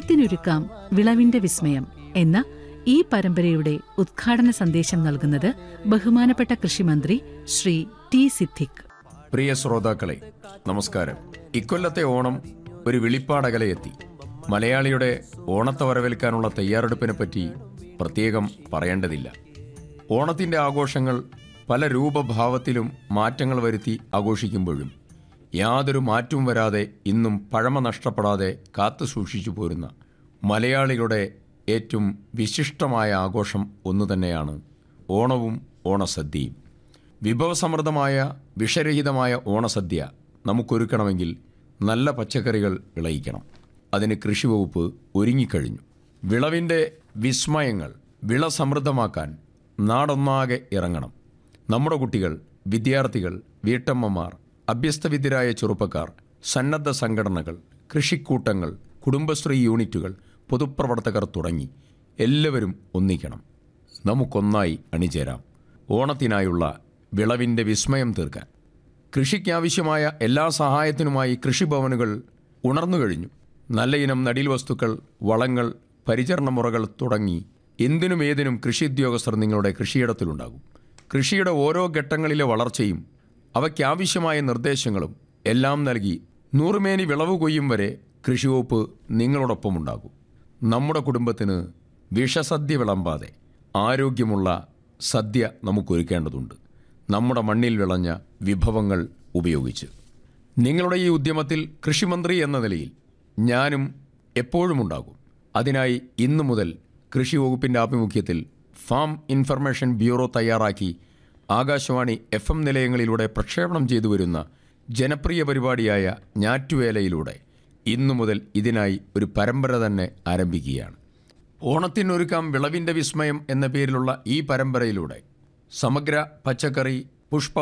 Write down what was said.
ഓണത്തിനൊരുക്കാം വിളവിന്റെ വിസ്മയം എന്ന ഈ പരമ്പരയുടെ ഉദ്ഘാടന സന്ദേശം നൽകുന്നത് ബഹുമാനപ്പെട്ട കൃഷിമന്ത്രി ശ്രീ ടി സിദ്ദിഖ് പ്രിയ ശ്രോതാക്കളെ നമസ്കാരം ഇക്കൊല്ലത്തെ ഓണം ഒരു വിളിപ്പാടകലയെത്തി മലയാളിയുടെ ഓണത്തെ വരവേൽക്കാനുള്ള തയ്യാറെടുപ്പിനെ പറ്റി പ്രത്യേകം പറയേണ്ടതില്ല ഓണത്തിന്റെ ആഘോഷങ്ങൾ പല രൂപഭാവത്തിലും മാറ്റങ്ങൾ വരുത്തി ആഘോഷിക്കുമ്പോഴും യാതൊരു മാറ്റവും വരാതെ ഇന്നും പഴമ നഷ്ടപ്പെടാതെ കാത്തു സൂക്ഷിച്ചു പോരുന്ന മലയാളികളുടെ ഏറ്റവും വിശിഷ്ടമായ ആഘോഷം ഒന്നു തന്നെയാണ് ഓണവും ഓണസദ്യയും വിഭവസമൃദ്ധമായ വിഷരഹിതമായ ഓണസദ്യ നമുക്കൊരുക്കണമെങ്കിൽ നല്ല പച്ചക്കറികൾ വിളയിക്കണം അതിന് കൃഷിവകുപ്പ് ഒരുങ്ങിക്കഴിഞ്ഞു വിളവിൻ്റെ വിസ്മയങ്ങൾ വിള സമൃദ്ധമാക്കാൻ നാടൊന്നാകെ ഇറങ്ങണം നമ്മുടെ കുട്ടികൾ വിദ്യാർത്ഥികൾ വീട്ടമ്മമാർ അഭ്യസ്തവിദ്യരായ ചെറുപ്പക്കാർ സന്നദ്ധ സംഘടനകൾ കൃഷിക്കൂട്ടങ്ങൾ കുടുംബശ്രീ യൂണിറ്റുകൾ പൊതുപ്രവർത്തകർ തുടങ്ങി എല്ലാവരും ഒന്നിക്കണം നമുക്കൊന്നായി അണിചേരാം ഓണത്തിനായുള്ള വിളവിൻ്റെ വിസ്മയം തീർക്കാൻ കൃഷിക്കാവശ്യമായ എല്ലാ സഹായത്തിനുമായി കൃഷിഭവനുകൾ ഉണർന്നു കഴിഞ്ഞു നല്ല ഇനം നടീൽ വസ്തുക്കൾ വളങ്ങൾ പരിചരണ മുറകൾ തുടങ്ങി എന്തിനും ഏതിനും കൃഷി ഉദ്യോഗസ്ഥർ നിങ്ങളുടെ കൃഷിയിടത്തിലുണ്ടാകും കൃഷിയുടെ ഓരോ ഘട്ടങ്ങളിലെ വളർച്ചയും അവയ്ക്കാവശ്യമായ നിർദ്ദേശങ്ങളും എല്ലാം നൽകി നൂറുമേനി വിളവ് കൊയ്യും വരെ കൃഷിവകുപ്പ് നിങ്ങളോടൊപ്പമുണ്ടാകും നമ്മുടെ കുടുംബത്തിന് വിഷസദ്യ വിളമ്പാതെ ആരോഗ്യമുള്ള സദ്യ നമുക്കൊരുക്കേണ്ടതുണ്ട് നമ്മുടെ മണ്ണിൽ വിളഞ്ഞ വിഭവങ്ങൾ ഉപയോഗിച്ച് നിങ്ങളുടെ ഈ ഉദ്യമത്തിൽ കൃഷിമന്ത്രി എന്ന നിലയിൽ ഞാനും എപ്പോഴും ഉണ്ടാകും അതിനായി ഇന്നു മുതൽ കൃഷി വകുപ്പിൻ്റെ ആഭിമുഖ്യത്തിൽ ഫാം ഇൻഫർമേഷൻ ബ്യൂറോ തയ്യാറാക്കി ആകാശവാണി എഫ് എം നിലയങ്ങളിലൂടെ പ്രക്ഷേപണം ചെയ്തു വരുന്ന ജനപ്രിയ പരിപാടിയായ ഞാറ്റുവേലയിലൂടെ ഇന്നു മുതൽ ഇതിനായി ഒരു പരമ്പര തന്നെ ആരംഭിക്കുകയാണ് ഓണത്തിനൊരുക്കാം വിളവിൻ്റെ വിസ്മയം എന്ന പേരിലുള്ള ഈ പരമ്പരയിലൂടെ സമഗ്ര പച്ചക്കറി പുഷ്പ